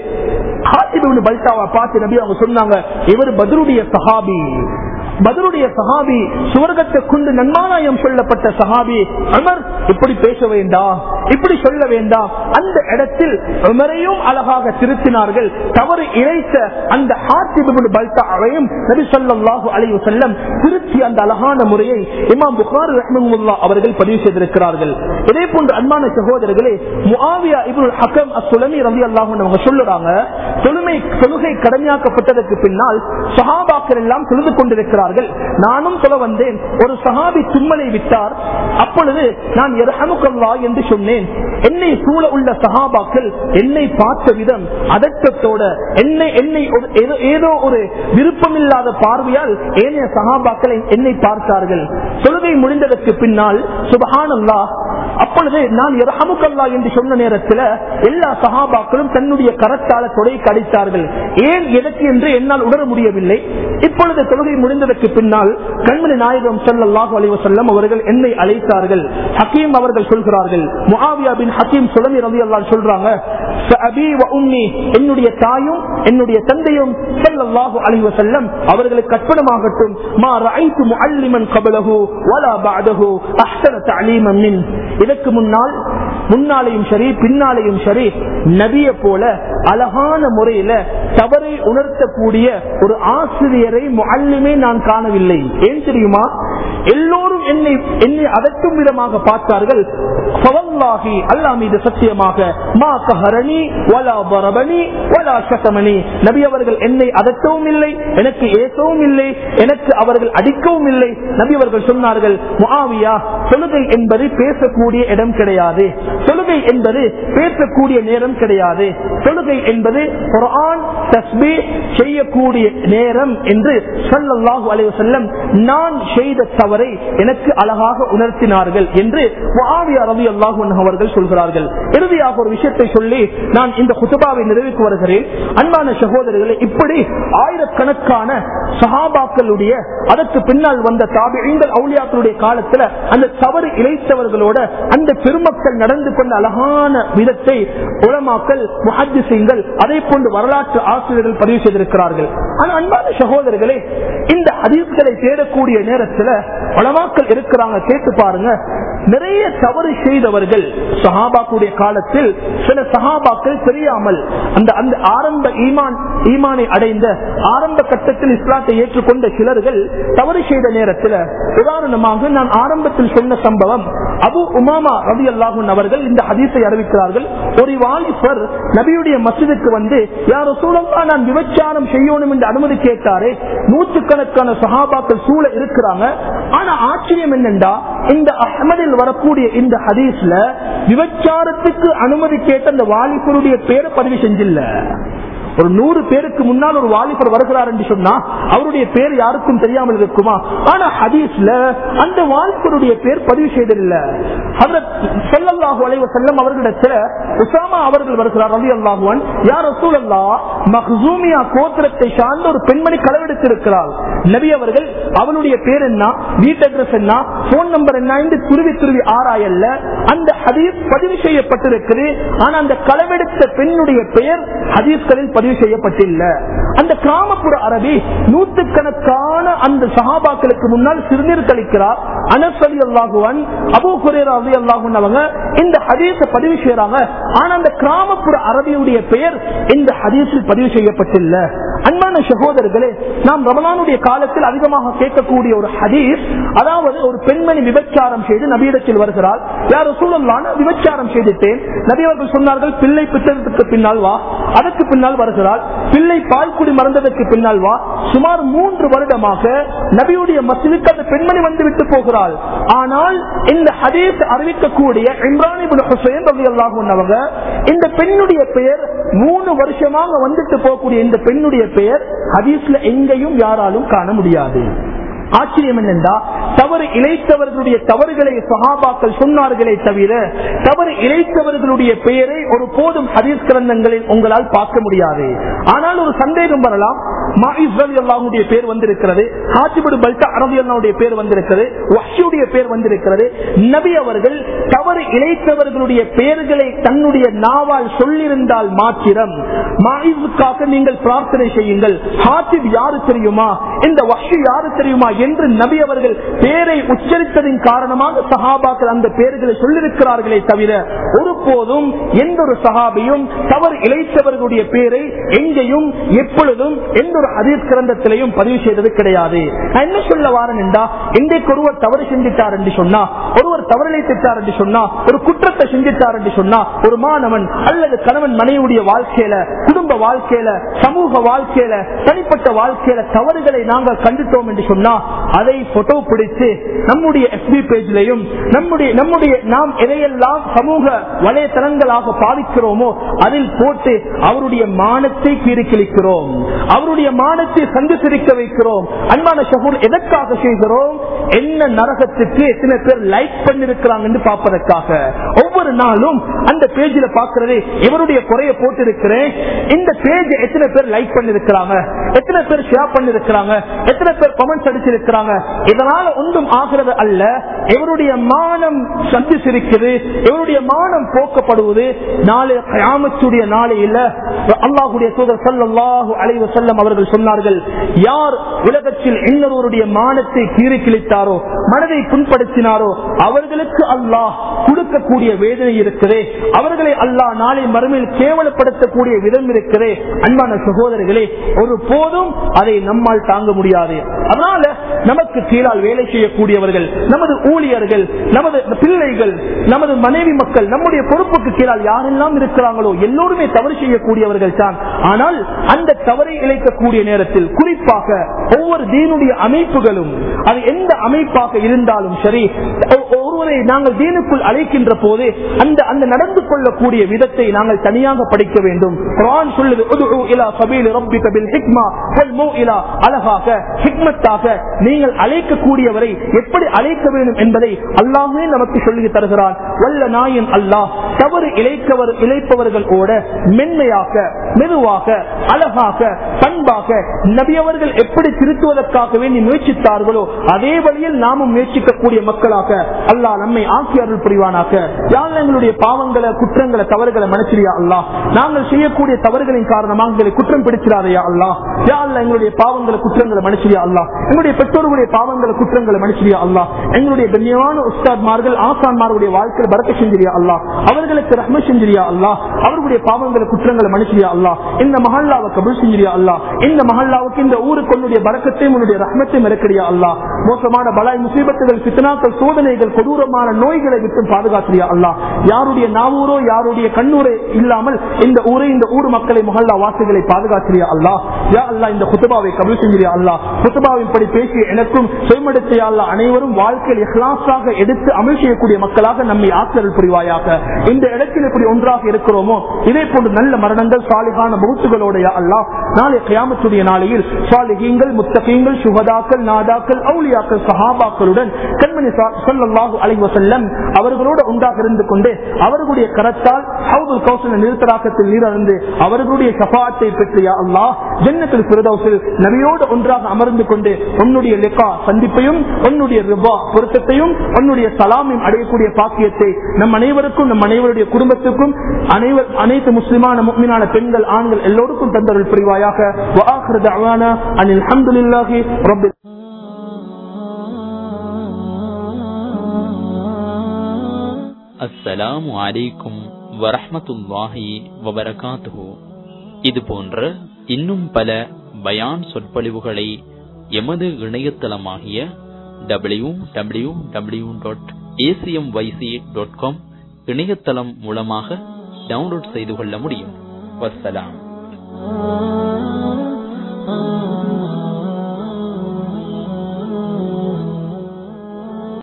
பல்தாவை பார்த்து நபி அவங்க சொன்னாங்க இவர் பதருடைய சஹாபி பதருடைய சஹாபி சுவர்க்கத்தை கொண்டு நன்மானாயம் சொல்லப்பட்ட சஹாபி அமர் இப்படி பேச வேண்டாம் இப்படி சொல்ல வேண்டாம் அந்த இடத்தில் அமரையும் அழகாக திருத்தினார்கள் தவறு இழைத்த அந்த பல்தாவையும் நபி சொல்லாஹு அலைவு செல்லம் திருத்தி அந்த அழகான முறையை இமாம் புகார் ரஹ்மல்லா அவர்கள் பதிவு செய்திருக்கிறார்கள் இதே போன்று அன்பான சகோதரர்களே முஆவியா இப்னு ஹக்கம் அஸ்ஸுலமி ரலியல்லாஹு அன்ஹு அவங்க சொல்லுறாங்க தொழுமை தொழுகை கடமையாக்கப்பட்டதற்கு பின்னால் சஹாபாக்கள் எல்லாம் தொழுது கொண்டிருக்கிறார்கள் நானும் சொல்ல வந்தேன் ஒரு சஹாபி தும்மலை விட்டார் அப்பொழுது நான் இரஹமுக்கல்லா என்று சொன்னேன் என்னை சூழ உள்ள சஹாபாக்கள் என்னை பார்த்த விதம் அதட்டத்தோட என்னை என்னை ஒரு- ஏதோ- ஏதோ ஒரு விருப்பமில்லாத பார்வையால் ஏனைய சஹாபாக்களை என்னை பார்த்தார்கள் தொழுகை முடிந்ததற்கு பின்னால் சுபஹானல்லா அப்பொழுது நான் இரஹமுக்கல்லா என்று சொன்ன நேரத்தில் எல்லா சஹாபாக்களும் தன்னுடைய கரத்தால தொடை கடித்தார்கள் ஏன் எதற்கு என்று என்னால் உணர முடியவில்லை இப்பொழுது தொழுகை முடிந்ததற்கு பின்னால் கண்மணி நாயகம் ஸல்லல்லாஹு அலைஹி வஸல்லம் அவர்கள் என்னை அழைத்தார்கள் ஹக்கீம் அவர்கள் சொல்கிறார்கள் முஆவியா பின் ஹக்கீம் சுலமி ரலியல்லாஹு சொல்றாங்க "ஃபஅபி வ உம்மி", என்னுடைய தாயும் என்னுடைய தந்தையும் ஸல்லல்லாஹு அலைஹி வஸல்லம் அவர்களுக்கு கற்பனமாகட்டும் மா ரஅய்து முஅல்லிமன் கபலஹு வலா பஅதஹு அஹ்ஸன தஅலீமன் மின் இதற்கு முன்னால் முன்னாலேயும் சரி பின்னாலேயும் சரி நபிய போல அழகான முறையில தவறை உணர்த்தக்கூடிய ஒரு ஆசிரியரை முஅல்லிமே நான் காணவில்லை ஏன் தெரியுமா எல்லோரும் என்னை என்னை அதட்டும் விதமாக பார்த்தார்கள் ஃபவல்லாஹி அல்லாஹ் மீது சத்தியமாக மா கஹரணி வலா பரபனி வலா சதமணி நபி அவர்கள் என்னை அதட்டவும் இல்லை எனக்கு ஏசவும் இல்லை எனக்கு அவர்கள் அடிக்கவும் இல்லை நபி அவர்கள் சொன்னார்கள் முஆவியா தொழுகை என்பது பேசக்கூடிய இடம் கிடையாது தொழுகை என்பது பேசக்கூடிய நேரம் கிடையாது தொழுகை என்பது குர்ஆன் தஸ்பீஹ் செய்யக்கூடிய நேரம் என்று ஸல்லல்லாஹு அலைஹி வஸல்லம் நான் செய்த தவறை எனக்கு அழகாக உணர்த்தினார்கள் என்று முஆவியா ரலியல்லாஹு அன்ஹு அவர்கள் சொல்கிறார்கள் இறுதியாக ஒரு விஷயத்தை சொல்லி நான் இந்த குத்துபாவை நிறைவுக்கு வருகிறேன் அன்பான சகோதரர்களே இப்படி ஆயிரக்கணக்கான சஹாபாக்களுடைய அதற்கு பின்னால் வந்த தாபிகள் அவுளியாக்களுடைய காலத்துல அந்த தவறு இழைத்தவர்களோட அந்த பெருமக்கள் நடந்து கொண்ட அழகான விதத்தை உலமாக்கள் முஹத்திசீங்கள் அதே போன்று வரலாற்று ஆசிரியர்கள் பதிவு செய்திருக்கிறார்கள் ஆனா அன்பான சகோதரர்களே இந்த ஹதீஸ்களை தேடக்கூடிய நேரத்துல உலமாக்கள் இருக்கிறாங்க கேட்டு பாருங்க நிறைய தவறு செய்தவர்கள் சஹாபாக்குடைய காலத்தில் சில சஹாபாக்கள் தெரியாமல் அந்த அந்த ஆரம்ப ஈமான் ஈமானை அடைந்த ஆரம்ப கட்டத்தில் இஸ்லாத்தை ஏற்றுக்கொண்ட சிலர்கள் தவறு செய்த நேரத்தில் உதாரணமாக நான் ஆரம்பத்தில் சொன்ன சம்பவம் அபு உமாமா ரவி அல்லாஹூன் அவர்கள் இந்த ஹதீஸை அறிவிக்கிறார்கள் ஒரு வாலிபர் நபியுடைய மசிதுக்கு வந்து யாரோ சூழலா நான் விபச்சாரம் செய்யணும் என்று அனுமதி கேட்டாரே நூற்றுக்கணக்கான சஹாபாக்கள் சூழ இருக்கிறாங்க ஆனா ஆச்சரியம் என்னண்டா இந்த அஹமதில் வரக்கூடிய இந்த ஹதீஸ்ல விபச்சாரத்துக்கு அனுமதி கேட்ட அந்த வாலிபருடைய பேரை பதிவு செஞ்சில்ல ஒரு நூறு பேருக்கு முன்னால் ஒரு வாலிபர் வருகிறார் என்று சொன்னா அவருடைய பேர் யாருக்கும் தெரியாமல் இருக்குமா ஆனா ஹதீஸ்ல அந்த வாலிபருடைய பேர் பதிவு செய்தில்ல சல்லல்லாஹு அலைஹி வஸல்லம் அவர்களிடத்துல உசாமா அவர்கள் வருகிறார் ரவி அல்லாஹுவன் யார் ரசூலல்லா மஹ்சூமியா கோத்திரத்தை சார்ந்த ஒரு பெண்மணி களவெடுத்திருக்கிறாள் நபி அவர்கள் அவளுடைய பேர் என்ன வீட்டு அட்ரஸ் என்ன போன் நம்பர் என்ன என்று துருவி துருவி ஆராயல்ல அந்த ஹதீஸ் பதிவு செய்யப்பட்டிருக்குது ஆனா அந்த களவெடுத்த பெண்ணுடைய பெயர் ஹதீஸ்களில் பதிவு செய்யப்பட்டில்ல அந்த கிராமப்புற அரபி நூற்றுக்கணக்கான அந்த சஹாபாக்களுக்கு முன்னால் சிறுநீர் கழிக்கிறார் அனஸ் அலி அல்லாஹுவன் அபு குரேரா அலி அல்லாஹுன் அவங்க இந்த ஹதீஸ பதிவு செய்யறாங்க ஆனா அந்த கிராமப்புற அரபியுடைய பெயர் இந்த ஹதீஸில் பதிவு செய்யப்பட்டில்ல அன்பான சகோதரர்களே நாம் ரமலானுடைய காலத்தில் அதிகமாக கேட்கக்கூடிய ஒரு ஹதீஸ் அதாவது ஒரு பெண்மணி விபச்சாரம் செய்து நபியிடத்தில் வருகிறாள் யார் சூழலான விபச்சாரம் செய்துட்டேன் நபி அவர்கள் சொன்னார்கள் பிள்ளை பித்ததற்கு பின்னால் வா அதற்கு பின்னால் வருகிறாள் பிள்ளை பால்குடி மறந்ததற்கு பின்னால் வா சுமார் மூன்று வருடமாக நபியுடைய மசிலுக்கு அந்த பெண்மணி வந்து விட்டு போகிறாள் ஆனால் இந்த ஹதீஸ் அறிவிக்கக்கூடிய இம்ரான் இப்னு ஹுசைன் ரலியல்லாஹு அன்ஹு அவங்க இந்த பெண்ணுடைய பெயர் மூணு வருஷமாக வந்துட்டு போகக்கூடிய இந்த பெண்ணுடைய பெயர் ஹதீஸ்ல எங்கேயும் யாராலும் காண முடியாது ஆச்சரியம் என்னென்றா தவறு இழைத்தவர்களுடைய தவறுகளை சகாபாக்கள் சொன்னார்களே தவிர தவறு இழைத்தவர்களுடைய பெயரை ஒரு போதும் ஹதீஸ் கிரந்தங்களில் உங்களால் பார்க்க முடியாது ஆனால் ஒரு சந்தேகம் வரலாம் மாஹிஸ்வல்லாவுடைய பேர் வந்திருக்கிறது ஹாஜிபுடு பல்டா அரபியல்லாவுடைய பேர் வந்திருக்கிறது வஷியுடைய பேர் வந்திருக்கிறது நபி அவர்கள் தவறு இழைத்தவர்களுடைய பெயர்களை தன்னுடைய நாவால் சொல்லியிருந்தால் மாத்திரம் மாஹிஸுக்காக நீங்கள் பிரார்த்தனை செய்யுங்கள் ஹாஜிப் யாரு தெரியுமா இந்த வஷி யாரு தெரியுமா என்று நபி அவர்கள் பேரை உச்சரித்ததின் காரணமாக சஹாபாக்கள் அந்த பேர்களை சொல்லியிருக்கிறார்களே தவிர ஒருபோதும் எந்த ஒரு சஹாபியும் தவறு இழைத்தவர்களுடைய பேரை எங்கேயும் எப்பொழுதும் எந்த ஒரு அதீத் கிரந்தத்திலையும் பதிவு செய்தது கிடையாது நான் என்ன சொல்ல வாரன் என்றா இன்றைக்கு ஒருவர் தவறு செஞ்சிட்டார் என்று சொன்னா ஒருவர் தவறிழைத்தார் என்று சொன்னா ஒரு குற்றத்தை செஞ்சிட்டார் என்று சொன்னா ஒரு மாணவன் அல்லது கணவன் மனைவியுடைய வாழ்க்கையில குடும்ப வாழ்க்கையில சமூக வாழ்க்கையில தனிப்பட்ட வாழ்க்கையில தவறுகளை நாங்கள் கண்டுட்டோம் என்று சொன்னா அதை போட்டோ பிடித்து நம்முடைய எஃபி பேஜ்லையும் நம்முடைய நம்முடைய நாம் எதையெல்லாம் சமூக வலைத்தளங்களாக பாதிக்கிறோமோ அதில் போட்டு அவருடைய மானத்தை கீறிக்கிழிக்கிறோம் அவருடைய மானத்தை சந்து சிரிக்க வைக்கிறோம் அன்பான சகூர் எதற்காக செய்கிறோம் என்ன நரகத்துக்கு எத்தனை பேர் லைக் பண்ணிருக்கிறாங்க என்று பார்ப்பதற்காக ஒவ்வொரு நாளும் அந்த பேஜில் பார்க்கிறது இவருடைய குறைய போட்டு இருக்கிறேன் இந்த பேஜ் எத்தனை பேர் லைக் பண்ணிருக்கிறாங்க எத்தனை பேர் ஷேர் பண்ணிருக்கிறாங்க எத்தனை பேர் கமெண்ட்ஸ் அடிச்சிருக்கிறாங்க இதனால ஒன்றும் ஆகிறது அல்ல இவருடைய மானம் சந்தி சிரிக்குது இவருடைய மானம் போக்கப்படுவது நாளை கயாமத்துடைய நாளையில அல்லாஹுடைய தூதர் சல்லாஹு அலைவ செல்லம் அவர்கள் சொன்னார்கள் யார் உலகத்தில் இன்னொருவருடைய மானத்தை கீறி கிழித்தாரோ மனதை புண்படுத்தினாரோ அவர்களுக்கு அல்லாஹ் கொடுக்கக்கூடிய வேதனை இருக்கிறே அவர்களை அல்லாஹ் நாளை மறுமையில் கேவலப்படுத்தக்கூடிய விதம் இருக்கிறே அன்பான சகோதரர்களே ஒரு போதும் அதை நம்மால் தாங்க முடியாது அதனால நமக்கு கீழால் வேலை செய்யக்கூடியவர்கள் நமது ஊழியர்கள் நமது பிள்ளைகள் நமது மனைவி மக்கள் நம்முடைய பொறுப்புக்கு கீழால் யாரெல்லாம் இருக்கிறாங்களோ எல்லோருமே தவறு செய்யக்கூடியவர்கள் தான் ஆனால் அந்த தவறை இழைக்கக்கூடிய நேரத்தில் குறிப்பாக ஒவ்வொரு தீனுடைய அமைப்புகளும் அது எந்த அமைப்பாக இருந்தாலும் சரி ஒருவரை நாங்கள் தீனுக்குள் அழைக்கின்ற போது அந்த அந்த நடந்து கொள்ளக்கூடிய விதத்தை நாங்கள் தனியாக படிக்க வேண்டும் குர்ஆன் சொல்லுது உதுஉ இலா சபீலி ரப்பிக பில் ஹிக்மா வல் மௌஇலா அழகாக ஹிக்மத்தாக நீங்கள் அழைக்கக்கூடியவரை எப்படி அழைக்க வேண்டும் என்பதை அல்லாஹே நமக்கு சொல்லி தருகிறான் வல்ல நாயன் அல்லாஹ் தவறு இழைக்கவர் இழைப்பவர்களோட மென்மையாக மெதுவாக அழகாக பண்பாக நபியவர்கள் எப்படி திருத்துவதற்காக வேண்டி முயற்சித்தார்களோ அதே வழியில் நாமும் முயற்சிக்கக்கூடிய மக்களாக அல்லாஹ் நம்மை ஆக்கி அருள் புரிவானாக யார் எங்களுடைய பாவங்களை குற்றங்களை தவறுகளை மன்னிச்சிரியா அல்லா நாங்கள் செய்யக்கூடிய தவறுகளின் காரணமாக எங்களை குற்றம் பிடிச்சிடாதையா அல்லா யார் எங்களுடைய பாவங்களை குற்றங்களை மன்னிச்சிரியா அல்லா எங்களுடைய பெற்றோர்களுடைய பாவங்களை குற்றங்களை மன்னிச்சிரியா அல்லா எங்களுடைய கண்ணியமான உஸ்தாத்மார்கள் ஆசான்மார்களுடைய வாழ்க்கையில் பறக்க செஞ்சிரியா அல்லா அவர்களுக்கு ரஹ்ம செஞ்சிரியா அல்லா அவர்களுடைய பாவங்களை குற்றங்களை மன்னிச்சிரியா அல்லா இந்த மஹல்லாவை கபுல் செஞ்சிரியா அல்லா இந்த மஹல்லாவுக்கு இந்த ஊருக்கு உன்னுடைய பறக்கத்தையும் உன்னுடைய ரஹ்மத்தையும் இறக்கடியா அல்லா மோசமான பலாய் முசீபத்துகள் சித்தனாக்கள் சோதனைகள் கொடூரமான நோய்களை விட்டு பாதுகாத்திரியா அல்லா யாருடைய நாவூரோ யாருடைய கண்ணூரோ இல்லாமல் இந்த ஊரை இந்த ஊர் மக்களை மஹல்லா வாசிகளை பாதுகாத்திரியா அல்லா யா அல்லா இந்த குத்துபாவை கபுல் செஞ்சிரியா அல்லா குத்துபாவின் படி பேசி எனக்கும் செய்மடுத்தியா அல்லா அனைவரும் வாழ்க்கையில் இஹ்லாஸாக எடுத்து அமல் செய்யக்கூடிய மக்களாக நம்மை ஆற்றல் புரிவாயாக இந்த இடத்தில் இப்படி ஒன்றாக இருக்கிறோமோ மரணிக்கிறோமோ இதே போன்று நல்ல மரணங்கள் சாலிகான முகத்துகளோடைய அல்லாஹ் நாளை கியாமத்துடைய நாளையில் சாலிகீங்கள் முத்தகீங்கள் சுகதாக்கள் நாதாக்கள் அவுலியாக்கள் சஹாபாக்களுடன் கண்மணி சொல்லல்லாஹு அலைஹி வஸல்லம் அவர்களோடு ஒன்றாக இருந்து கொண்டு அவர்களுடைய கரத்தால் ஹவுதுல் கௌசல நிறுத்தராக்கத்தில் நீரறிந்து அவர்களுடைய ஷஃபாத்தை பெற்று யா அல்லாஹ் ஜன்னத்தில் பிரதோசில் நபியோடு ஒன்றாக அமர்ந்து கொண்டு உன்னுடைய லெக்கா சந்திப்பையும் உன்னுடைய ரிபா பொருத்தத்தையும் உன்னுடைய சலாமையும் அடையக்கூடிய பாக்கியத்தை நம் அனைவருக்கும் நம் அனைவருடைய குடும்பத்துக்கும் அனைவர் அனைத்து முஸ்லிமான முக்மினான பெண்கள் ஆண்கள் எல்லோருக்கும் தந்தருள் புரிவாயாக وآخر دعوانا أن الحمد لله رب அஸ்ஸலாமு அலைக்கும் வரஹ்மத்துல்லாஹி வபரகாத்துஹு இது போன்ற இன்னும் பல பயான் சொற்பொழிவுகளை எமது இணையதளமாகிய W W W dot A C M Y C dot com இணையதளம் மூலமாக டவுன்லோட் செய்து கொள்ள முடியும் வஸ்ஸலாம்